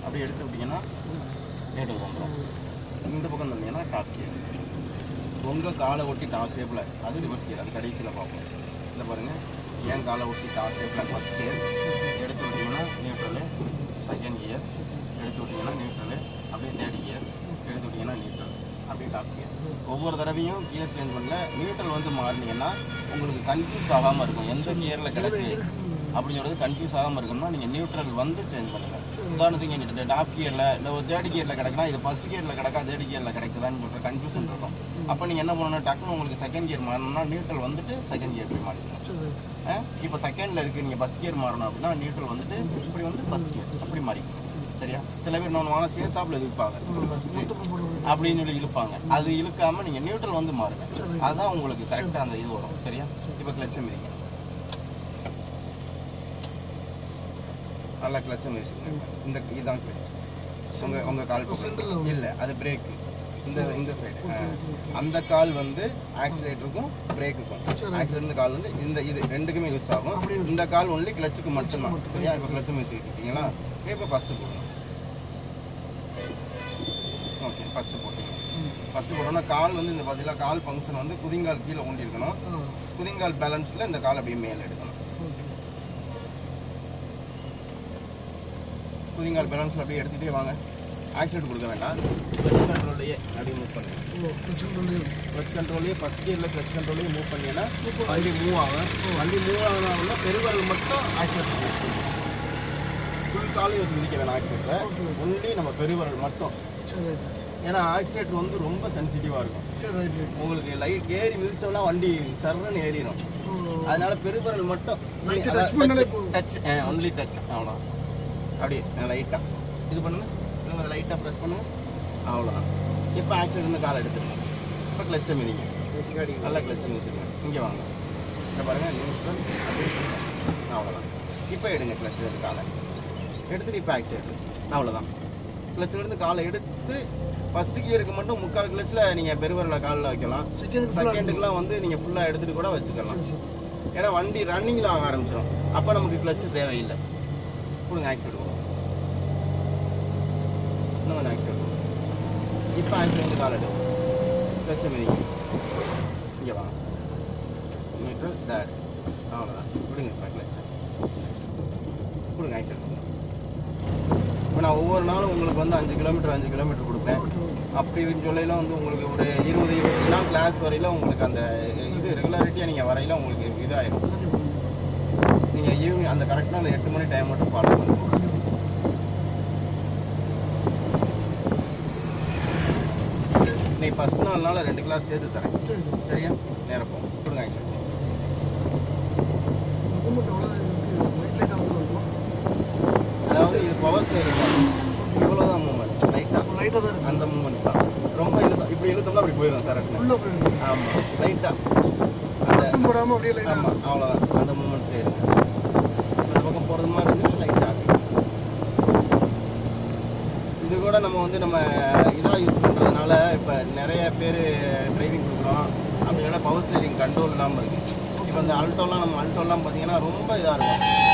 அப்படியே எடுத்து விட்டீங்கன்னா நியூட்ரல் வந்துடும் இந்த பக்கம் தந்தீங்கன்னா டாப் கியர் உங்கள் காலை ஒட்டி டாப் ஷேப்பில் அது ரிவர்ஸ் கியர் அது கடைசியில் பார்ப்போம் இந்த பாருங்கள் என் காலை ஒட்டி டாப் ஷேப்பில் ஃபஸ்ட் கியர் எடுத்து விட்டிங்கன்னா நியூட்ரலு செகண்ட் கியர் எடுத்து விட்டிங்கன்னா நியூட்ரலு அப்படியே தேர்ட் கியர் எடுத்து விட்டிங்கன்னா நியூட்ரல் அப்படியே டாப் கியர் ஒவ்வொரு தடவையும் கியர் சேஞ்ச் பண்ணல நியூட்ரல் வந்து மாறினீங்கன்னா உங்களுக்கு கன்ஃபியூஸ் ஆகாமல் இருக்கும் எந்த கியரில் கிடக்கு அப்படின்னு சொல்றது கன்ஃபியூஸ் ஆகாமல் இருக்கணும்னா நீங்கள் நியூட்ரல் வந்து சேஞ்ச் பண்ணுங்க உதாரணத்துக்கு எங்கிட்ட டாப் கியரில் இல்லை ஒரு தேர்ட் கியரில் கிடக்குனா இது ஃபர்ஸ்ட் கியரில் கிடக்கா தேர்ட் கியரில் கிடைக்குதான்னு சொல்கிற கன்ஃபியூஷன் இருக்கும் அப்போ நீங்கள் என்ன பண்ணணும் டக்குனு உங்களுக்கு செகண்ட் கியர் மாறணும்னா நியூட்ரல் வந்துட்டு செகண்ட் கியர் போய் மாறிக்கணும் சரி இப்போ செகண்டில் இருக்குது நீங்கள் ஃபஸ்ட் கியர் மாறணும் அப்படின்னா நியூட்ரல் வந்துட்டு இப்படி வந்து ஃபஸ்ட் கியர் அப்படி மாறிக்கணும் சரியா சில பேர் நான் வாங்க சேர்த்தாப்புல இருப்பாங்க ஃபஸ்ட்டு மொத்தமா போடுவோம் அப்படின்னு சொல்லி இழுப்பாங்க அது இழுக்காம நீங்கள் நியூட்ரல் வந்து மாறுங்க அதுதான் உங்களுக்கு கரெக்டாக அந்த இது வரும் சரியா இப்போ கிளச்சை மிதிங்க நல்லா கிளச்சை மிதிச்சுங்க இந்த இதுதான் கிளச் உங்க உங்க கால் சென்டர்ல பக்கம் இல்ல அது பிரேக் இந்த இந்த சைடு அந்த கால் வந்து ஆக்சிலேட்டருக்கும் பிரேக்குக்கும் சரி. ஆக்சிலேட்டர் கால் வந்து இந்த இது ரெண்டுக்குமே யூஸ் ஆகும் அப்படியே இந்த கால் ஒன்லி கிளச்சுக்கு மட்டும்தான் மட்டும். சரியா இப்போ கிளச்சை மிதிச்சுட்டு இருக்கீங்களா இப்போ ஃபர்ஸ்ட் போடணும் ஓகே ஃபர்ஸ்ட் போட்டீங்க ம். ஃபர்ஸ்ட் போட்டோம்னா கால் வந்து இந்த பார்த்தீங்களா கால் ஃபங்க்ஷன் வந்து குதிங்கால் கீழே ஊண்டி இருக்கணும் ஆ குதிங்கால் பேலன்ஸில் இந்த கால் அப்படியே மேலே எடுக்கணும் ஓகே குதிங்கால் பேலன்ஸில் அப்படியே எடுத்துகிட்டே வாங்க ஆக்சிடென்ட் கொடுக்க வேண்டாம் கிளச் கண்ட்ரோல்லையே அப்படியே மூவ் பண்ணுங்க ஓ கிச்சன் பண்ணி கிளச் கண்ட்ரோல்லையே ஃபஸ்ட் கியரில் கிளச் கண்ட்ரோல்லையே மூவ் பண்ணீங்கன்னா வண்டி மூவ் ஆகும் வண்டி மூவ் ஆகணும்னா பெருவரல் மட்டும் ஆக்சிடென்ட் ஃபுல் காலையும் வச்சு மிதிக்க வேணாம் ஆக்சிடென்ட்டை Okay. ஒன்லி நம்ம பெருவரல் மட்டும் சரி ரைட் ஏன்னா ஆக்சிடென்ட் வந்து ரொம்ப சென்சிட்டிவாக இருக்கும் சரி ரைட் உங்களுக்கு லைட் ஏறி மிதிச்சோம்னா வண்டி சர்றன்னு ஏறிடும் ஓ அதனால பெருபரல் மட்டும் Light touch பண்ணாலே போதும். டச் ஒன்லி டச் அவ்வளோ அப்படியே லைட்டாக இது பண்ணுங்க இன்னும் லைட்டாக ப்ரெஸ் பண்ணுங்க அவ்வளோதான் இப்போ ஆக்சிடென்ட் இருந்து காலை எடுத்துருங்க இப்போ கிளச்சை மிதிங்க நல்லா கிளச்சை மிதிச்சிருங்க இங்கே வாங்க இங்கே பாருங்கள் நியூட்ரல் அப்படியே அவ்வளோதான் இப்போ எடுங்க கிளச்சில் இருந்து காலை எடுத்துட்டு இப்போ ஆக்சிடென்ட் அவ்வளோதான் கிளச்சில் இருந்து காலை எடுத்து ஃபர்ஸ்ட் கியருக்கு மட்டும் முக்கால் கிளச்சில் நீங்கள் பெருவரில் காலில் வைக்கலாம் செகண்ட் செகண்டுக்குலாம் வந்து நீங்கள் ஃபுல்லாக எடுத்துகிட்டு கூட வச்சுக்கலாம் சரி சரி ஏன்னா வண்டி ரன்னிங்கில் ஆக ஆரம்பிச்சிடும் அப்போ நமக்கு கிளச்சு தேவையில்லை கொடுங்க ஆக்சிடென்ட் கொடுங்க இன்னும் கொஞ்சம் ஆக்சிடென்ட் கொடுங்க இப்போ ஆக்சிடென்ட் கால் எடு கிளச்சை மிதிங்க இங்கே வாங்க மீட்டர் தேட் அவ்வளோதான் கொடுங்க இப்போ கிளச்சை கொடுங்க ஆக்சிடென்ட் கொடுங்க இப்போ நான் ஒவ்வொரு நாளும் உங்களுக்கு வந்து அஞ்சு கிலோமீட்டர் அஞ்சு கிலோமீட்டர் கொடுப்பேன் ஓகே ஓகே அப்படி சொல்லையில வந்து உங்களுக்கு ஒரு இருபது இருபது நாள் கிளாஸ் வரையில உங்களுக்கு அந்த இது ரெகுலாரிட்டியாக நீங்கள் வரையில உங்களுக்கு இதாயிரும் நீங்கள் ஈவினிங் அந்த கரெக்டாக அந்த எட்டு மணி டைம் மட்டும் ஃபாலோ பண்ணுங்க இன்னைக்கு ஃபஸ்ட் நாள்னால ரெண்டு கிளாஸ் சேர்த்து தரேன் சரி சரி சரியா நேரம் போகும் கொடுங்க ஆக்சுவலி மூமெண்ட் எவ்வளோ இருக்கு லைட் லைட்டாக வந்து இருக்கும் அதாவது இது பவர் ஸ்டேரிங் இவ்வளோதான் மூமெண்ட் லைட்டாக லைட்டாக தான் இருக்கு அந்த மூமெண்ட் தான் ரொம்ப இழுத்தம் இப்படி இழுத்தோம்னா அப்படி போயிடும் கரெக்டாக உள்ள போயிருக்கு ஆமாம் லைட்டாக அந்த மட்டும் போடாமல் அப்படியே லைட்டாக ஆமாம் அவ்வளோதான் அந்த மூமெண்ட்ஸ்லேயே இருக்கு இந்த பக்கம் போகிறது மாதிரி இருந்து லைட்டாக இது கூட நம்ம வந்து நம்ம இதாக யூஸ் பண்ணுறதுனால இப்போ நிறைய பேர் டிரைவிங் கொடுக்குறோம் அப்படினால பவர் ஸ்டேரிங் கண்ட்ரோல் இல்லாமல் இருக்குது இப்போ இந்த அல்டோலாம் நம்ம அல்டோலாம் பார்த்தீங்கன்னா ரொம்ப இதாக இருக்கும்